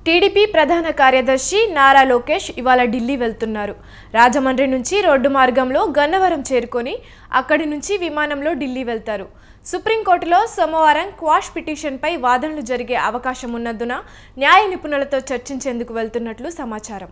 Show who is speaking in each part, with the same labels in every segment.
Speaker 1: TDP ప్రధాన కార్యదర్శి నారా లోకేష్ ఇవాళ ఢిల్లీ వెళ్తున్నారు రాజమండ్రి నుంచి రోడ్డు మార్గంలో గన్నవరం చేరుకొని అక్కడి నుంచి విమానంలో ఢిల్లీ వెళ్తారు సుప్రీంకోర్టులో సోమవారం క్వాష్ పిటిషన్పై వాదనలు జరిగే అవకాశం ఉన్నందున న్యాయ నిపుణులతో చర్చించేందుకు వెళ్తున్నట్లు సమాచారం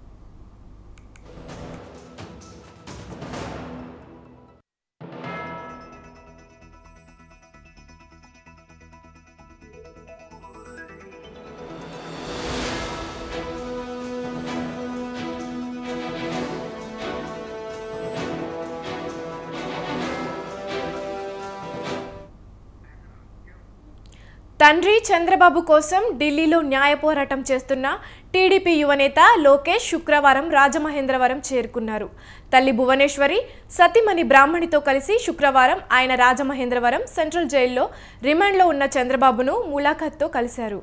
Speaker 1: తండ్రి చంద్రబాబు కోసం ఢిల్లీలో న్యాయ పోరాటం చేస్తున్న టీడీపీ యువనేత లోకేష్ శుక్రవారం రాజమహేంద్రవరం చేరుకున్నారు తల్లి భువనేశ్వరి సతీమణి బ్రాహ్మణితో కలిసి శుక్రవారం ఆయన రాజమహేంద్రవరం సెంట్రల్ జైల్లో రిమాండ్లో ఉన్న చంద్రబాబును ములాఖత్తో కలిశారు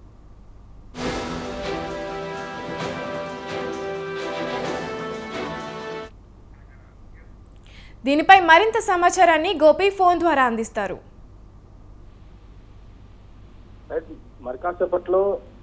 Speaker 1: దీనిపై మరింత సమాచారాన్ని గోపి ఫోన్ ద్వారా అందిస్తారు
Speaker 2: రైట్. మరి కాసేపట్లో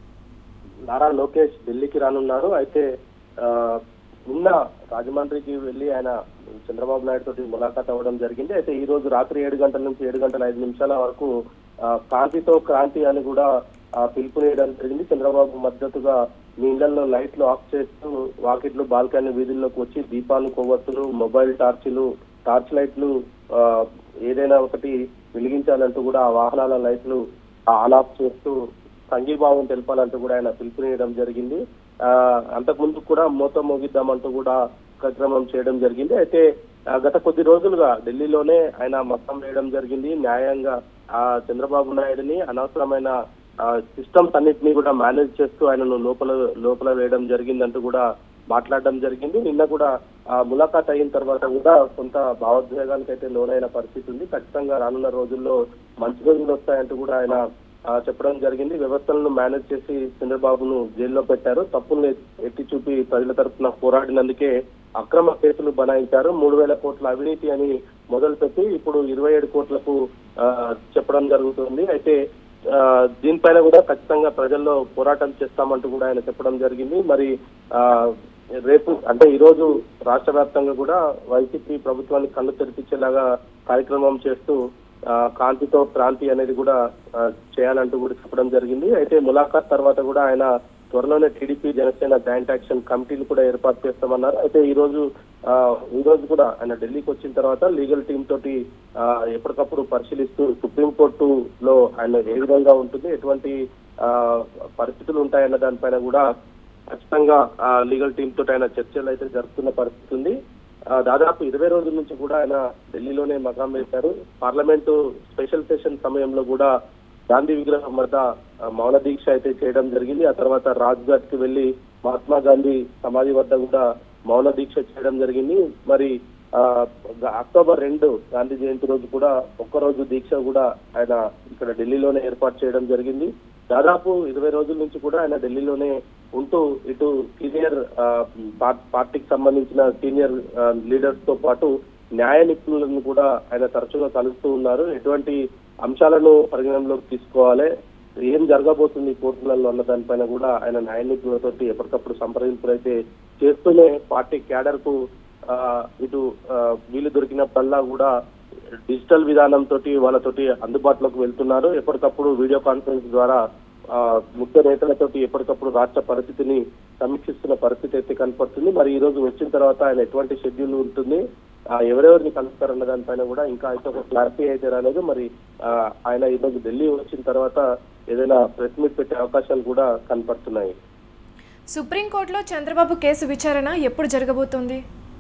Speaker 2: నారా లోకేష్ ఢిల్లీకి రానున్నారు అయితే ఆ, నిన్న రాజమండ్రికి వెళ్ళి ఆయన చంద్రబాబు నాయుడు తోటి ములాఖాత్ అవ్వడం జరిగింది అయితే ఈ రోజు రాత్రి ఏడు గంటల నుంచి ఏడు గంటల ఐదు నిమిషాల వరకు ఆ, కాంతితో క్రాంతి అని కూడా ఆ, పిలుపునేయడం జరిగింది చంద్రబాబు మద్దతుగా మీ ఇళ్లలో లైట్లు ఆఫ్ చేస్తూ వాకిట్లు బాల్కనీ వీధుల్లోకి వచ్చి దీపాలు కొవ్వొత్తులు మొబైల్ టార్చిలు టార్చ్ లైట్లు ఆ, ఏదైనా ఒకటి వెలిగించాలంటూ కూడా ఆ వాహనాల లైట్లు ఆన్ ఆఫ్ చేస్తూ సంఘీభావం తెలపాలంటూ కూడా ఆయన పిలుపునియడం జరిగింది ఆ అంతకుముందు కూడా మూత మోగిద్దామంటూ కూడా కార్యక్రమం చేయడం జరిగింది అయితే ఆ, గత కొద్ది రోజులుగా ఢిల్లీలోనే ఆయన మొత్తం వేయడం జరిగింది న్యాయంగా ఆ చంద్రబాబు నాయుడుని అనవసరమైన సిస్టమ్స్ అన్నిటినీ కూడా మేనేజ్ చేస్తూ ఆయనను లోపల లోపల వేయడం జరిగిందంటూ కూడా మాట్లాడడం జరిగింది నిన్న కూడా ఆ ములాఖాత్ అయిన తర్వాత కూడా కొంత భావోద్వేగానికి అయితే లోనైన పరిస్థితి ఉంది ఖచ్చితంగా రానున్న రోజుల్లో మంచి రోజులు వస్తాయంటూ కూడా ఆయన ఆ, చెప్పడం జరిగింది వ్యవస్థలను మేనేజ్ చేసి చంద్రబాబును జైల్లో పెట్టారు తప్పుల్ని ఎత్తి చూపి ప్రజల తరఫున పోరాడినందుకే అక్రమ కేసులు బనాయించారు మూడు వేల కోట్ల అవినీతి అని మొదలుపెట్టి ఇప్పుడు ఇరవై ఏడు కోట్లకు ఆ, చెప్పడం జరుగుతుంది అయితే ఆ, దీనిపైన కూడా ఖచ్చితంగా ప్రజల్లో పోరాటం చేస్తామంటూ కూడా ఆయన చెప్పడం జరిగింది మరి ఆ రేపు అంటే ఈ రోజు రాష్ట్ర వ్యాప్తంగా కూడా వైసీపీ ప్రభుత్వాన్ని కళ్ళు తెరిపించేలాగా కార్యక్రమం చేస్తూ ఆ, కాంతితో క్రాంతి అనేది కూడా ఆ, చేయాలంటూ కూడా చెప్పడం జరిగింది అయితే ములాఖాత్ తర్వాత కూడా ఆయన త్వరలోనే టీడీపీ జనసేన జాయింట్ యాక్షన్ కమిటీలు కూడా ఏర్పాటు చేస్తామన్నారు అయితే ఈ రోజు ఆ, ఈ రోజు కూడా ఆయన ఢిల్లీకి వచ్చిన తర్వాత లీగల్ టీం తోటి ఆ, ఎప్పటికప్పుడు పరిశీలిస్తూ సుప్రీంకోర్టు లో ఆయన ఏ విధంగా ఉంటుంది ఎటువంటి ఆ, పరిస్థితులు ఉంటాయన్న దానిపైన కూడా ఖచ్చితంగా ఆ లీగల్ టీం తోటి ఆయన చర్చలు అయితే జరుపుతున్న పరిస్థితి ఉంది ఆ, దాదాపు ఇరవై రోజుల నుంచి కూడా ఆయన ఢిల్లీలోనే మకాం వేశారు పార్లమెంటు స్పెషల్ సెషన్ సమయంలో కూడా గాంధీ విగ్రహం వద్ద ఆ, మౌన దీక్ష అయితే చేయడం జరిగింది ఆ తర్వాత రాజ్ఘాట్ కి వెళ్లి మహాత్మా గాంధీ సమాధి వద్ద కూడా మౌన దీక్ష చేయడం జరిగింది మరి ఆ, అక్టోబర్ రెండు గాంధీ జయంతి రోజు కూడా ఒక్కరోజు దీక్ష కూడా ఆయన ఇక్కడ ఢిల్లీలోనే ఏర్పాటు చేయడం జరిగింది దాదాపు ఇరవై రోజుల నుంచి కూడా ఆయన ఢిల్లీలోనే ఉంటూ ఇటు సీనియర్ ఆ, పా- పార్టీకి సంబంధించిన సీనియర్ ఆ, లీడర్స్ తో పాటు న్యాయ నిపుణులను కూడా ఆయన తరచుగా కలుస్తూ ఉన్నారు ఎటువంటి అంశాలను పరిగణనలోకి తీసుకోవాలి ఏం జరగబోతుంది కోర్టులలో అన్న దానిపైన కూడా ఆయన న్యాయ నిపుణులతో ఎప్పటికప్పుడు సంప్రదింపులు అయితే చేస్తూనే పార్టీ క్యాడర్ కు ఆ, ఇటు ఆ, వీలు దొరికినప్పుడల్లా కూడా డిజిటల్ విధానం తోటి వాళ్ళతోటి అందుబాటులోకి వెళ్తున్నారు ఎప్పటికప్పుడు వీడియో కాన్ఫరెన్స్ ద్వారా ఆ, ముఖ్య నేతలతోటి ఎప్పటికప్పుడు రాష్ట్ర పరిస్థితిని సమీక్షిస్తున్న పరిస్థితి అయితే కనపడుతుంది మరి ఈ రోజు వచ్చిన తర్వాత ఆయన ఎటువంటి షెడ్యూల్ ఉంటుంది ఆ, ఎవరెవరిని కలుస్తారన్న దానిపైన కూడా ఇంకా అయితే ఒక క్లారిటీ అయితే రాలేదు మరి ఆ, ఆయన ఈ రోజు ఢిల్లీ వచ్చిన తర్వాత ఏదైనా ప్రెస్ మీట్ పెట్టే అవకాశాలు కూడా కనపడుతున్నాయి
Speaker 1: సుప్రీంకోర్టులో చంద్రబాబు కేసు విచారణ ఎప్పుడు జరగబోతోంది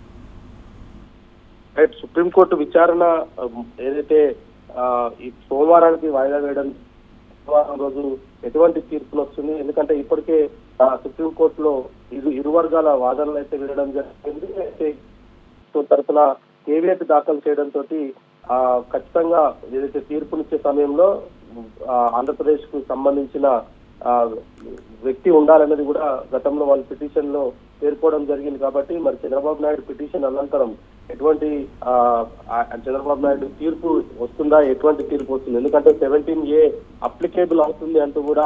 Speaker 2: రైట్ సుప్రీంకోర్టు విచారణ ఆ, ఏదైతే ఆ, ఈ సోమవారానికి వాయిదా వేయడం సోమవారం రోజు ఎటువంటి తీర్పులు వస్తుంది ఎందుకంటే ఇప్పటికే ఆ, సుప్రీంకోర్టులో ఇరు ఇరు వర్గాల వాదనలు అయితే వినడం జరిగింది అయితే సో తరఫున కేవీఎట్ దాఖలు చేయడంతో ఖచ్చితంగా ఏదైతే తీర్పునిచ్చే సమయంలో ఆ, ఆంధ్రప్రదేశ్ కు సంబంధించిన ఆ, వ్యక్తి ఉండాలన్నది కూడా గతంలో వాళ్ళ పిటిషన్ లో పేర్కోవడం జరిగింది కాబట్టి మరి చంద్రబాబు నాయుడు పిటిషన్ అనంతరం ఎటువంటి ఆ, ఆ, చంద్రబాబు నాయుడు తీర్పు వస్తుందా ఎటువంటి తీర్పు వస్తుంది ఎందుకంటే సెవెంటీన్ ఏ అప్లికేబుల్ అవుతుంది అంటూ కూడా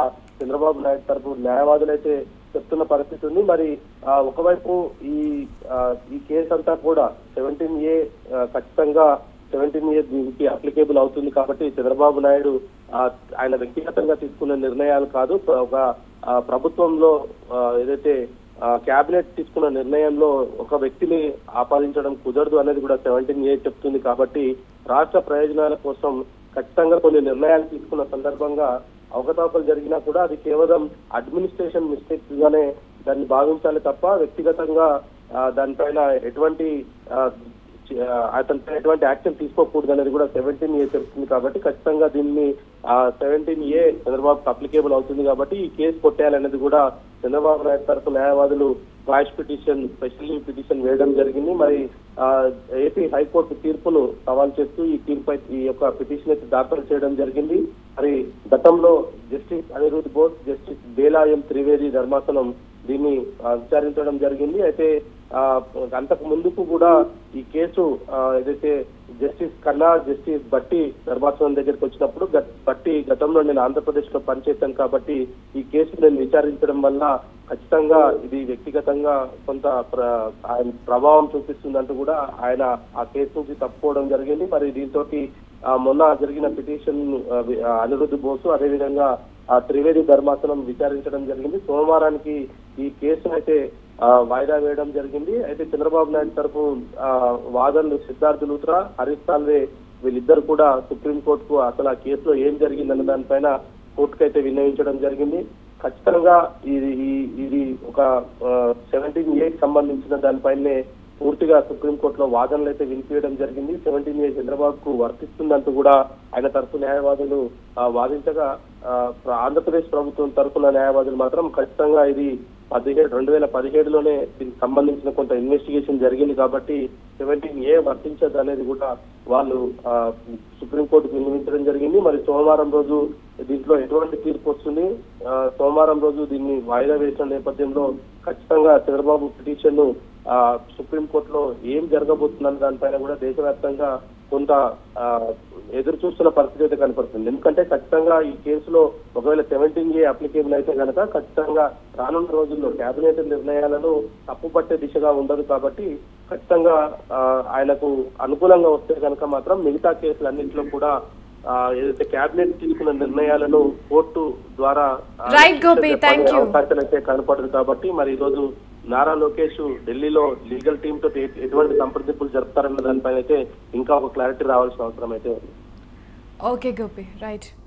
Speaker 2: చంద్రబాబు నాయుడు తరపు న్యాయవాదులు అయితే చెప్తున్న పరిస్థితి ఉంది మరి ఆ, ఒకవైపు ఈ ఆ, ఈ కేసు అంతా కూడా సెవెంటీన్ ఏ ఖచ్చితంగా సెవెంటీన్ ఏ దీనికి అప్లికేబుల్ అవుతుంది కాబట్టి చంద్రబాబు నాయుడు ఆ, ఆయన వ్యక్తిగతంగా తీసుకున్న నిర్ణయాలు కాదు ప్ర- ఒక ఆ, ప్రభుత్వంలో ఆ, ఏదైతే కేబినెట్ తీసుకున్న నిర్ణయంలో ఒక వ్యక్తిని ఆపాదించడం కుదరదు అనేది కూడా సెవెంటీన్ ఏ చెప్తుంది కాబట్టి రాష్ట్ర ప్రయోజనాల కోసం ఖచ్చితంగా కొన్ని నిర్ణయాలు తీసుకున్న సందర్భంగా అవకతవకలు జరిగినా కూడా అది కేవలం అడ్మినిస్ట్రేషన్ మిస్టేక్స్ గానే దాన్ని భావించాలి తప్ప వ్యక్తిగతంగా ఆ, దానిపైన ఎటువంటి ఆ, చి- ఆ, అతనిపై ఎటువంటి యాక్షన్ తీసుకోకూడదు అనేది కూడా సెవెంటీన్ ఏ చెప్తుంది కాబట్టి ఖచ్చితంగా దీన్ని సెవెంటీన్ ఏ చంద్రబాబుకి అప్లికేబుల్ అవుతుంది కాబట్టి ఈ కేసు కొట్టేయాలనేది కూడా చంద్రబాబు నాయుడు తరఫు న్యాయవాదులు వాయిస్ పిటిషన్ స్పెషల్ లీవ్ పిటిషన్ వేయడం జరిగింది మరి ఆ, ఏపీ హైకోర్టు తీర్పును సవాల్ చేస్తూ ఈ తీర్పు ఈ యొక్క పిటిషన్ అయితే దాఖలు చేయడం జరిగింది మరి గతంలో జస్టిస్ అనిరుద్ బోస్ జస్టిస్ బేలాయం త్రివేది ధర్మాసనం దీన్ని ఆ, విచారించడం జరిగింది అయితే ఆ, అంతకు ముందుకు కూడా ఈ కేసు ఆ, ఏదైతే జస్టిస్ కన్నా జస్టిస్ బట్టి ధర్మాసనం దగ్గరికి వచ్చినప్పుడు గట్- బట్టి గతంలో నేను ఆంధ్రప్రదేశ్ లో పనిచేశాను కాబట్టి ఈ కేసు నేను విచారించడం వల్ల ఖచ్చితంగా ఇది వ్యక్తిగతంగా కొంత ప్ర- ఆయన ప్రభావం చూపిస్తుందంటూ కూడా ఆయన ఆ కేసు నుంచి తప్పుకోవడం జరిగింది మరి దీంతో మొన్న జరిగిన పిటిషన్ ఆ, వి- ఆ, అనిరుద్ధ్ బోసు అదేవిధంగా ఆ త్రివేది ధర్మాసనం విచారించడం జరిగింది సోమవారానికి ఈ కేసును అయితే ఆ, వాయిదా వేయడం జరిగింది అయితే చంద్రబాబు నాయుడు తరపు ఆ, వాదనలు సిద్ధార్థ్ లూత్రా హరీష్ సాల్వే వీళ్ళిద్దరు కూడా సుప్రీంకోర్టుకు అసలు ఆ కేసులో ఏం జరిగిందన్న దానిపైన కోర్టుకైతే విన్నవించడం జరిగింది ఖచ్చితంగా ఇది ఈ- ఇది ఒక సెవెంటీన్ ఏ సంబంధించిన దానిపైనే పూర్తిగా సుప్రీంకోర్టులో వాదనలు అయితే వినిపించడం జరిగింది సెవెంటీన్ ఏ చంద్రబాబుకు వర్తిస్తుందంటూ కూడా ఆయన తరపు న్యాయవాదులు ఆ, వాదించగా ఆ, ప్ర- ఆంధ్రప్రదేశ్ ప్రభుత్వం తరపున న్యాయవాదులు మాత్రం ఖచ్చితంగా ఇది పదిహేడు రెండు వేల పదిహేడులోనే దీనికి సంబంధించిన కొంత ఇన్వెస్టిగేషన్ జరిగింది కాబట్టి సెవెంటీన్ ఏ వర్తించదు అనేది కూడా వాళ్ళు ఆ, సుప్రీంకోర్టుకు విన్నవించడం జరిగింది మరి సోమవారం రోజు దీంట్లో ఎటువంటి తీర్పు వస్తుంది ఆ, సోమవారం రోజు దీన్ని వాయిదా వేసిన నేపథ్యంలో ఖచ్చితంగా చంద్రబాబు పిటిషన్ ను ఆ, సుప్రీంకోర్టులో ఏం జరగబోతుందన్న దానిపైన కూడా దేశవ్యాప్తంగా కొంత ఆ, ఎదురు చూస్తున్న పరిస్థితి అయితే కనపడుతుంది ఎందుకంటే ఖచ్చితంగా ఈ కేసులో ఒకవేళ సెవెంటీన్ ఏ అప్లికేబుల్ అయితే కనుక ఖచ్చితంగా రానున్న రోజుల్లో కేబినెట్ నిర్ణయాలను తప్పుపట్టే దిశగా ఉండదు కాబట్టి ఖచ్చితంగా ఆ, ఆయనకు అనుకూలంగా వస్తే కనుక మాత్రం మిగతా కేసులన్నింటిలో కూడా ఆ, ఏదైతే కేబినెట్ తీసుకున్న నిర్ణయాలను కోర్టు ద్వారా ఆ,
Speaker 1: Right, Gopi. Thank you.
Speaker 2: అవకాశాలు అయితే కనపడదు కాబట్టి మరి ఈ రోజు నారా లోకేష్ ఢిల్లీలో లీగల్ టీమ్ తోటి ఎ- ఎటువంటి సంప్రదింపులు జరుపుతారన్న దానిపైన అయితే ఇంకా ఒక క్లారిటీ రావాల్సిన అవసరం అయితే ఉంది
Speaker 1: ఓకే గోపి రైట్